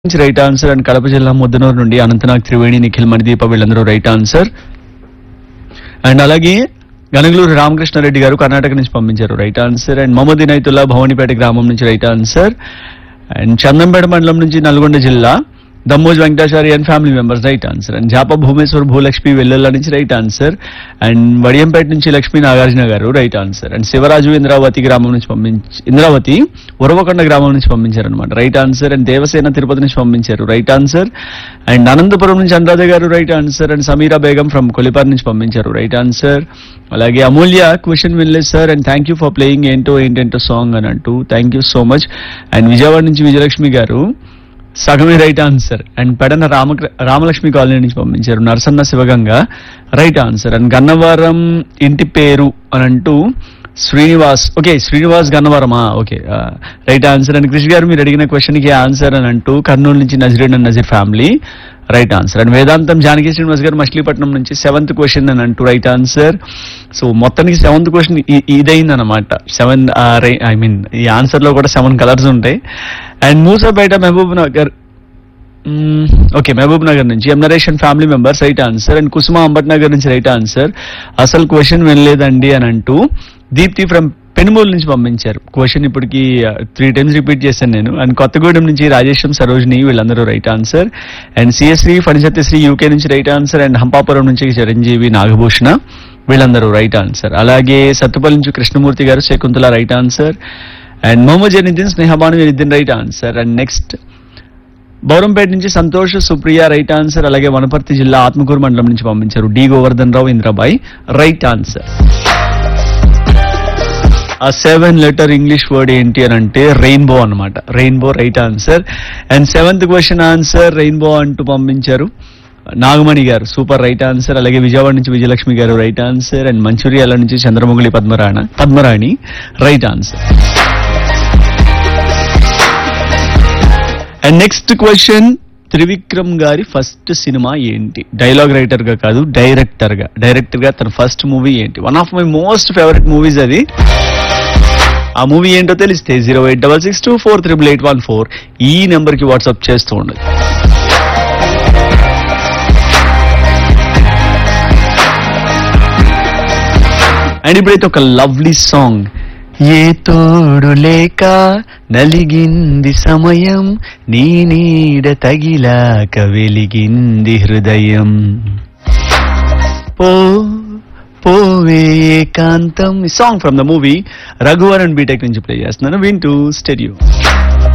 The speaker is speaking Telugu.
నుంచి రైట్ ఆన్సర్ అండ్ కడప జిల్లా ముద్దనూరు నుండి అనంతనాగ్ త్రివేణి నిఖిల్ మణిదీప వీళ్ళందరూ రైట్ ఆన్సర్ అండ్ అలాగే గనగలూరు రామకృష్ణారెడ్డి గారు కర్ణాటక నుంచి పంపించారు right answer and Mohammed Inaitullah Bhavanipeta గ్రామం నుంచి రైట్ ఆన్సర్ అండ్ చందంపేట మండలం నుంచి నల్గొండ జిల్లా Dammoj Venkatachari and family members right answer and Japa Bhumeshwar Bhulakshmi Vellulla నుంచి రైట్ ఆన్సర్ అండ్ వడియంపేట నుంచి Lakshmi Nagarjuna garu right answer and Sivaraju Indravati గ్రామం నుంచి పంపించి ఇంద్రావతి ఉరవకొండ గ్రామం నుంచి పంపించారు అనమాట right answer and Devasena Tirupati నుంచి పంపించారు రైట్ ఆన్సర్ అండ్ అనంతపురం నుంచి Anuradha garu right answer and Sameera Begum from Kolipar నుంచి పంపించారు రైట్ ఆన్సర్ అలాగే అమూల్య క్వశ్చన్ వినలేదు sir and thank you for playing ఏంటో ఏంటంటో సాంగ్ అని అంటూ thank you so much and Vijayawada నుంచి విజయలక్ష్మి గారు సగమే right answer and Pedana Rama Ramalakshmi colony నుంచి పంపించారు Narasanna Sivaganga right answer and Gannavaram ఇంటి పేరు అని అంటూ శ్రీనివాస్ ఓకే శ్రీనివాస్ గన్నవరమా okay right answer and Krishi garu మీరు అడిగిన క్వశ్చన్ కి ఆన్సర్ అని అంటూ కర్నూలు నుంచి Nazreen and Nazeer family right answer and Vedantam Janaki Srinivas గారు మచిలీపట్నం నుంచి సెవెంత్ క్వశ్చన్ అని అంటూ రైట్ ఆన్సర్ సో మొత్తానికి సెవెంత్ క్వశ్చన్ ఇదైంది అనమాట సెవెన్ ఐ మీన్ ఈ ఆన్సర్ లో కూడా సెవెన్ కలర్స్ ఉంటాయి అండ్ మూసాపేట మహబూబ్ నగర్ ఓకే మహబూబ్ నగర్ నుంచి M Naresh and family members right answer and Kusuma Ambat Nagar నుంచి రైట్ ఆన్సర్ అసలు క్వశ్చన్ వినలేదండి అని అంటూ దీప్తి ఫ్రమ్ పెనుమూలు నుంచి పంపించారు క్వశ్చన్ ఇప్పటికి త్రీ టైమ్స్ రిపీట్ చేశాను నేను అండ్ కొత్తగూడెం నుంచి రాజేశం సరోజిని వీళ్ళందరూ right answer and CSC Phanisatyasri UK నుంచి రైట్ ఆన్సర్ అండ్ హంపాపురం నుంచి చిరంజీవి నాగభూషణ వీళ్ళందరూ రైట్ ఆన్సర్ అలాగే సత్తుపల్లి నుంచి Krishnamurthy garu Shakuntala right answer and Mohammed Janiddin Snehabanu Janiddin right answer and next Bowrampet నుంచి సంతోష్ సుప్రియ రైట్ ఆన్సర్ అలాగే వనపర్తి జిల్లా ఆత్మకూరు మండలం నుంచి పంపించారు D Govardhan Rao Indrabai right answer ఆ సెవెన్ లెటర్ ఇంగ్లీష్ వర్డ్ ఏంటి అని అంటే రెయిన్బో అన్నమాట rainbow right answer and seventh question answer rainbow అంటూ పంపించారు నాగమణి గారు సూపర్ రైట్ ఆన్సర్ అలాగే విజయవాడ నుంచి విజయలక్ష్మి గారు రైట్ ఆన్సర్ అండ్ మంచిర్యాల నుంచి Chandramugili Padmarana Padmarani right answer and next question Trivikram గారి ఫస్ట్ సినిమా ఏంటి డైలాగ్ రైటర్ గా కాదు డైరెక్టర్ గా డైరెక్టర్ గా తన ఫస్ట్ మూవీ ఏంటి one of my most favourite movies అది ఆ మూవీ ఏంటో తెలిస్తే zero eight double six two four triple eight one four ఈ నెంబర్ కి వాట్సాప్ చేస్తూ ఉండదు అండ్ ఇప్పుడైతే ఒక లవ్లీ సాంగ్ ఏ తోడు లేక నలిగింది సమయం నీ నీడ తగిలాక వెలిగింది హృదయం పో పోవే ఏకాంతం song from the movie Raghuvaran BTech నుంచి ప్లే చేస్తున్నాను వింటూ స్టెడియో